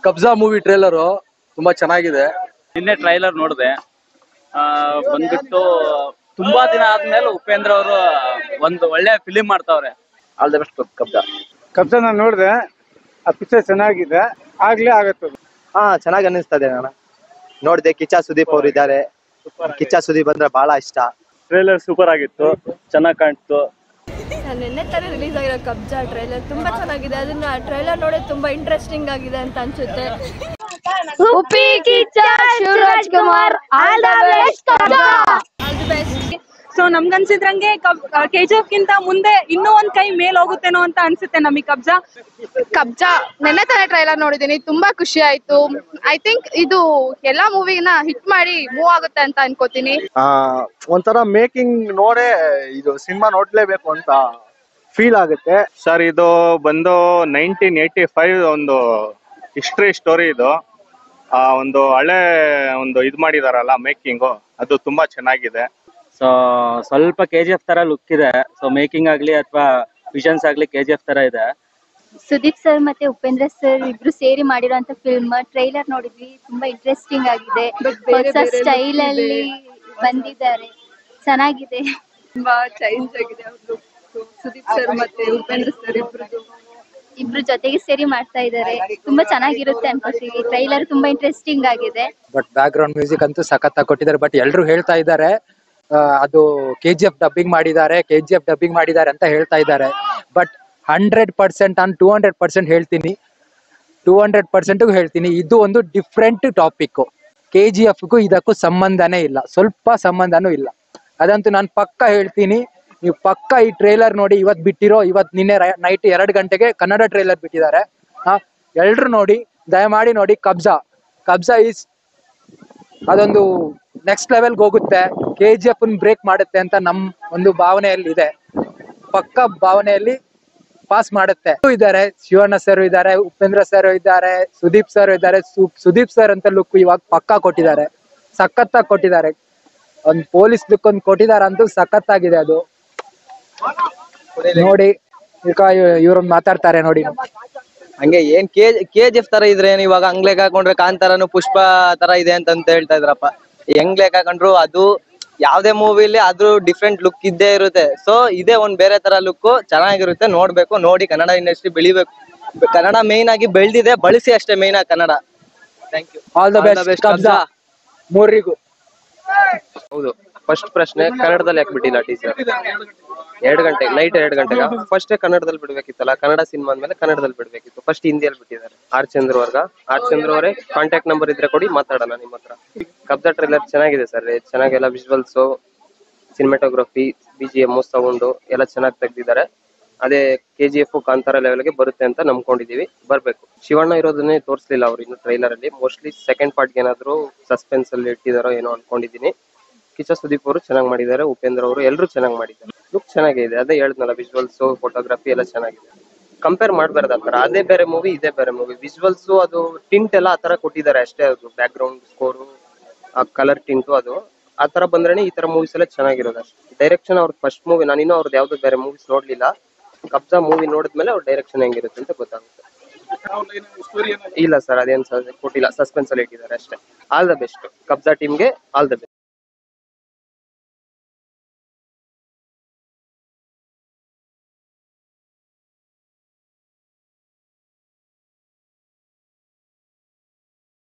ಕಬ್ಜಾ movie trailer ತುಂಬಾ ಚೆನ್ನಾಗಿದೆ ನಿನ್ನೆ ಟ್ರೈಲರ್ ನೋಡಿದೆ ಬಂದ್ಬಿಟ್ಟು ತುಂಬಾ ದಿನ ಆದ್ಮೇಲೆ ಉಪೇಂದ್ರ ಅವರು ಒಂದು ಒಳ್ಳೆ ಫಿಲಿಂ ಮಾಡ್ತಾವ್ರೆ all the best Kabzaa Kabzaa ನಾನು ನೋಡಿದೆ ಆ ಪಿಕ್ಚರ್ ಚೆನ್ನಾಗಿದೆ ಆಗ್ಲೇ ಆಗತ್ತೆ ಹಾ ಚೆನ್ನಾಗಿ ಅನ್ನಿಸ್ತದೆ ಅಣ್ಣ ನೋಡ್ದೆ ಕಿಚ್ಚ ಸುದೀಪ್ ಅವ್ರು ಇದ್ದಾರೆ ಕಿಚ್ಚ ಸುದೀಪ್ ಅಂದ್ರೆ ಬಹಳ ಇಷ್ಟ ಟ್ರೈಲರ್ ಸೂಪರ್ ಆಗಿತ್ತು ಚೆನ್ನಾಗಿ ಕಾಣ್ತು ನಿನ್ನೆ ತಾನೇ ರಿಲೀಸ್ ಆಗಿರೋ ಕಬ್ಜಾ ಟ್ರೈಲರ್ ತುಂಬಾ ಚೆನ್ನಾಗಿದೆ ಅದನ್ನ ಟ್ರೈಲರ್ ನೋಡಿ ತುಂಬಾ ಇಂಟ್ರೆಸ್ಟಿಂಗ್ ಆಗಿದೆ ಅಂತ ಅನ್ಸುತ್ತೆ Uppi Kichcha Shivaraj Kumar all the best all the best so ನಮ್ಗನ್ಸಿದ್ರಂಗೆ ಕೆ ಜಿ ಎಫ್ ಗಿಂತ ಮುಂದೆ ಇನ್ನೂ ಒಂದ್ ಕೈ ಮೇಲ್ ಹೋಗುತ್ತೇನೋ ಅಂತ ಅನ್ಸುತ್ತೆ ನಮಗೆ ಕಬ್ಜಾ ಕಬ್ಜಾ ನೆನ್ನೆ ತಾನೇ ಟ್ರೈಲರ್ ನೋಡಿದೀನಿ ತುಂಬಾ ಖುಷಿ ಆಯ್ತು ಐ ಥಿಂಕ್ ಇದು ಎಲ್ಲಾ ಮೂವಿನ ಹಿಟ್ ಮಾಡಿ ಮೂವ್ ಆಗುತ್ತೆ ಅಂತ ಅನ್ಕೋತೀನಿ ಆ ಒಂಥರ ಮೇಕಿಂಗ್ ನೋಡೇ ಇದು ಸಿನಿಮಾ ನೋಡ್ಲೇಬೇಕು ಅಂತ ಫೀಲ್ ಆಗುತ್ತೆ ಸರ್ ಇದು ಬಂದು ನೈನ್ಟೀನ್ ಏಯ್ಟಿ ಫೈವ್ ಒಂದು ಹಿಸ್ಟ್ರಿ ಸ್ಟೋರಿ ಇದು ಆ ಒಂದು ಹಳೆ ಒಂದು ಇದು ಮಾಡಿದಾರಲ್ಲ ಮೇಕಿಂಗು ಅದು ತುಂಬಾ ಚೆನ್ನಾಗಿದೆ ಸೊ ಸ್ವಲ್ಪ ಕೆ ಜಿ ಎಫ್ ತರ ಲುಕ್ ಇದೆ ಸೊ ಮೇಕಿಂಗ್ ಆಗ್ಲಿ ಅಥವಾ ವಿಷನ್ಸ್ ಆಗ್ಲಿ ಕೆ ಜಿ ಎಫ್ ತರ ಇದೆ ಸುದೀಪ್ ಸರ್ ಮತ್ತೆ ಉಪೇಂದ್ರ ಸರ್ ಇಬ್ರು ಸೇರಿ ಮಾಡಿರೋಂತ ಫಿಲ್ಮ್ ಟ್ರೈಲರ್ ನೋಡಿದ್ವಿ ತುಂಬಾ ಇಂಟ್ರೆಸ್ಟಿಂಗ್ ಆಗಿದೆ ಬೇರೆ ಹೊಸ ಬೇರೆ ಸ್ಟೈಲ್ look ಅಲ್ಲಿ ಬಂದಿದ್ದಾರೆ ಚೆನ್ನಾಗಿದೆ ತುಂಬಾ ಚೇಂಜ್ ಆಗಿದೆ ಅವ್ರದ್ದು ಸುದೀಪ್ ಸರ್ ಮತ್ತೆ ಉಪೇಂದ್ರ ಸರ್ ಇಬ್ರದ್ದು ಇಬ್ರು ಜೊತೆಗೆ ಸೇರಿ ಮಾಡ್ತಾ ಇದ್ದಾರೆ ತುಂಬಾ ಚೆನ್ನಾಗಿರುತ್ತೆ ಅನ್ಕೋತೀವಿ ಟ್ರೈಲರ್ ತುಂಬಾ ಇಂಟ್ರೆಸ್ಟಿಂಗ್ ಆಗಿದೆ ಬಟ್ ಬ್ಯಾಕ್ ಗ್ರೌಂಡ್ ಮ್ಯೂಸಿಕ್ ಅಂತೂ ಸಖತ್ತಾಗಿ ಕೊಟ್ಟಿದ್ದಾರೆ ಬಟ್ ಎಲ್ರು ಹೇಳ್ತಾ ಇದ್ದಾರೆ ಆ, ಅದು ಕೆ ಜಿ ಎಫ್ ಡಬ್ಬಿಂಗ್ ಮಾಡಿದ್ದಾರೆ ಕೆ ಜಿ ಎಫ್ ಡಬ್ಬಿಂಗ್ ಮಾಡಿದ್ದಾರೆ ಅಂತ ಹೇಳ್ತಾ ಇದ್ದಾರೆ ಬಟ್ ಹಂಡ್ರೆಡ್ ಪರ್ಸೆಂಟ್ ನಾನು ಟೂ ಹಂಡ್ರೆಡ್ ಪರ್ಸೆಂಟ್ ಹೇಳ್ತೀನಿ ಟೂ ಹಂಡ್ರೆಡ್ ಪರ್ಸೆಂಟ್ ಹೇಳ್ತೀನಿ ಇದು ಒಂದು ಡಿಫ್ರೆಂಟ್ ಟಾಪಿಕ್ ಕೆ ಜಿ ಎಫ್ಗೂ ಇದಕ್ಕೂ ಸಂಬಂಧನೇ ಇಲ್ಲ ಸ್ವಲ್ಪ ಸಂಬಂಧನೂ ಇಲ್ಲ ಅದಂತೂ ನಾನು ಪಕ್ಕ ಹೇಳ್ತೀನಿ ನೀವು ಪಕ್ಕ ಈ ಟ್ರೇಲರ್ ನೋಡಿ ಇವತ್ ಬಿಟ್ಟಿರೋ ಇವತ್ ನಿನ್ನೆ ನೈಟ್ ಎರಡು ಗಂಟೆಗೆ ಕನ್ನಡ ಟ್ರೇಲರ್ ಬಿಟ್ಟಿದ್ದಾರೆ ಹಾ ಎಲ್ರು ನೋಡಿ ದಯಮಾಡಿ ನೋಡಿ ಕಬ್ಜಾ ಕಬ್ಜಾ ಈಸ್ ಅದೊಂದು ನೆಕ್ಸ್ಟ್ ಲೆವೆಲ್ಗೆ ಹೋಗುತ್ತೆ ಕೆ ಜಿ ಎಫ್ ಬ್ರೇಕ್ ಮಾಡುತ್ತೆ ಅಂತ ನಮ್ ಒಂದು ಭಾವನೆಯಲ್ಲಿ ಇದೆ ಪಕ್ಕ ಭಾವನೆಯಲ್ಲಿ ಪಾಸ್ ಮಾಡುತ್ತೆ ಇದ್ದಾರೆ ಶಿವಣ್ಣ ಸರ್ ಇದ್ದಾರೆ ಉಪೇಂದ್ರ ಸರ್ ಇದ್ದಾರೆ ಸುದೀಪ್ ಸರ್ ಇದ್ದಾರೆ ಸು- ಸುದೀಪ್ ಸರ್ ಅಂತ ಲುಕ್ ಇವಾಗ ಪಕ್ಕ ಕೊಟ್ಟಿದ್ದಾರೆ ಸಖತ್ತಾಗಿ ಕೊಟ್ಟಿದ್ದಾರೆ ಒಂದ್ ಪೊಲೀಸ್ ಲುಕ್ ಒಂದು ಕೊಟ್ಟಿದ್ದಾರೆ ಅಂತೂ ಸಖತ್ತಾಗಿದೆ ಅದು ನೋಡಿ ಈಗ ಇವ್ರೊಂದು ಮಾತಾಡ್ತಾರೆ ನೋಡಿ ಹಂಗೆ ಏನ್ ಕೆ ಕೆ ಜಿ ಎಫ್ ತರ ಇದ್ರೆ ಏನ್ ಇವಾಗ ಹಂಗ್ ಲೆಕ್ಕ ಹಾಕೊಂಡ್ರೆ ಕಾಂತಾರನು ಪುಷ್ಪ ತರ ಇದೆ ಅಂತ ಅಂತ ಹೇಳ್ತಾ ಇದ್ರಪ್ಪ ಹೆಂಗ್ ಲೆಕ್ಕ ಹಾಕೊಂಡ್ರು ಅದು ಯಾವ್ದೇ ಮೂವಿಲಿ ಅದು ಡಿಫ್ರೆಂಟ್ ಲುಕ್ ಇದ್ದೇ ಇರುತ್ತೆ ಸೊ ಇದೇ ಒಂದ್ ಬೇರೆ ತರ ಲುಕ್ ಚೆನ್ನಾಗಿರುತ್ತೆ ನೋಡ್ಬೇಕು ನೋಡಿ ಕನ್ನಡ ಇಂಡಸ್ಟ್ರಿ ಬೆಳಿಬೇಕು ಕನ್ನಡ ಮೇನ್ ಆಗಿ ಬೆಳ್ದಿದೆ ಬಳಸಿ ಅಷ್ಟೇ ಮೇನ್ ಆಗಿ Kannada thank you all the best Kabzaa ಮೂರಿಗೂ ಹೌದು ಫಸ್ಟ್ ಪ್ರಶ್ನೆ ಕನ್ನಡದಲ್ಲಿ ಯಾಕೆ ಬಿಟ್ಟಿಲ್ಲ ಟೀಚರ್ ಎರಡು ಗಂಟೆ ನೈಟ್ ಎರಡು ಗಂಟೆಗೆ ಫಸ್ಟ್ ಕನ್ನಡದಲ್ಲಿ ಬಿಡ್ಬೇಕಿತ್ತಲ್ಲ ಕನ್ನಡ ಸಿನಿಮಾ ಅಂದ್ಮೇಲೆ ಕನ್ನಡದಲ್ಲಿ ಬಿಡ್ಬೇಕಿತ್ತು ಫಸ್ಟ್ ಹಿಂದಿಯಲ್ಲಿ ಬಿಟ್ಟಿದ್ದಾರೆ ಆರ್ ಚಂದ್ರ ವರ್ಗ ಆರ್ ಚಂದ್ರ ಅವರೇ ಕಾಂಟ್ಯಾಕ್ಟ್ ನಂಬರ್ ಇದ್ರೆ ಕೊಡಿ ಮಾತಾಡೋಣ ನಿಮ್ಮ ಹತ್ರ ಕಬ್ಜಾ ಟ್ರೈಲರ್ ಚೆನ್ನಾಗಿದೆ ಸರ್ ಚೆನ್ನಾಗೆಲ್ಲ visuals cinematography B G M sound ಎಲ್ಲ ಚೆನ್ನಾಗಿ ತೆಗ್ದಿದ್ದಾರೆ ಅದೇ ಕೆ ಜಿ ಎಫ್ ಕಾಂತಾರ ಲೆವೆಲ್ಗೆ ಬರುತ್ತೆ ಅಂತ ನಂಬ್ಕೊಂಡಿದೀವಿ ಬರ್ಬೇಕು ಶಿವಣ್ಣ ಇರೋದನ್ನೇ ತೋರಿಸ್ಲಿಲ್ಲ ಅವ್ರು ಇನ್ನು ಟ್ರೈಲರ್ ಅಲ್ಲಿ ಮೋಸ್ಟ್ಲಿ ಸೆಕೆಂಡ್ ಪಾರ್ಟ್ಗೆ ಏನಾದ್ರು ಸಸ್ಪೆನ್ಸ್ ಅಲ್ಲಿ ಇಟ್ಟಿದಾರೋ ಏನೋ ಅನ್ಕೊಂಡಿದೀನಿ ಕಿಚ್ಚ ಸುದೀಪ್ ಅವರು ಚೆನ್ನಾಗಿ ಮಾಡಿದ್ದಾರೆ ಉಪೇಂದ್ರ ಅವರು ಎಲ್ಲರೂ ಚೆನ್ನಾಗಿ ಮಾಡಿದ್ದಾರೆ ಲುಕ್ ಚೆನ್ನಾಗಿದೆ ಅದೇ ಹೇಳಿದ್ನಲ್ಲ ವಿಜುವಲ್ಸ್ ಫೋಟೋಗ್ರಫಿ ಎಲ್ಲ ಚೆನ್ನಾಗಿದೆ ಕಂಪೇರ್ ಮಾಡ್ಬಾರ್ದು ಆ ತರ ಅದೇ ಬೇರೆ ಮೂವಿ ಇದೇ ಬೇರೆ ಮೂವಿ ವಿಜುವಲ್ಸ್ ಅದು ಟಿಂಟ್ ಎಲ್ಲ ಆ ತರ ಕೊಟ್ಟಿದ್ದಾರೆ ಅಷ್ಟೇ ಅದು ಬ್ಯಾಕ್ ಗ್ರೌಂಡ್ ಸ್ಕೋರು ಆ ಕಲರ್ ಟಿಂಟು ಅದು ಆ ತರ ಬಂದ್ರೆ ಈ ತರ ಮೂವೀಸ್ ಎಲ್ಲ ಚೆನ್ನಾಗಿರೋದು ಅಷ್ಟೇ ಡೈರೆಕ್ಷನ್ ಅವ್ರ ಫಸ್ಟ್ ಮೂವಿ ನಾನು ಇನ್ನೂ ಅವ್ರದ್ದು ಯಾವ್ದು ಬೇರೆ ಮೂವೀಸ್ ನೋಡ್ಲಿಲ್ಲ ಕಬ್ಜಾ ಮೂವಿ ನೋಡಿದ್ಮೇಲೆ ಅವ್ರ ಡೈರೆಕ್ಷನ್ ಹೆಂಗಿರುತ್ತೆ ಅಂತ ಗೊತ್ತಾಗುತ್ತೆ ಇಲ್ಲ ಸರ್ ಅದೇನ್ ಕೊಟ್ಟಿಲ್ಲ ಸಸ್ಪೆನ್ಸ್ ಅಲ್ಲಿ ಇಟ್ಟಿದ್ದಾರೆ ಅಷ್ಟೇ ಆಲ್ ದ ಬೆಸ್ಟ್ ಕಬ್ಜಾ ಟೀಮ್ಗೆ ಆಲ್ ದ ಬೆಸ್ಟ್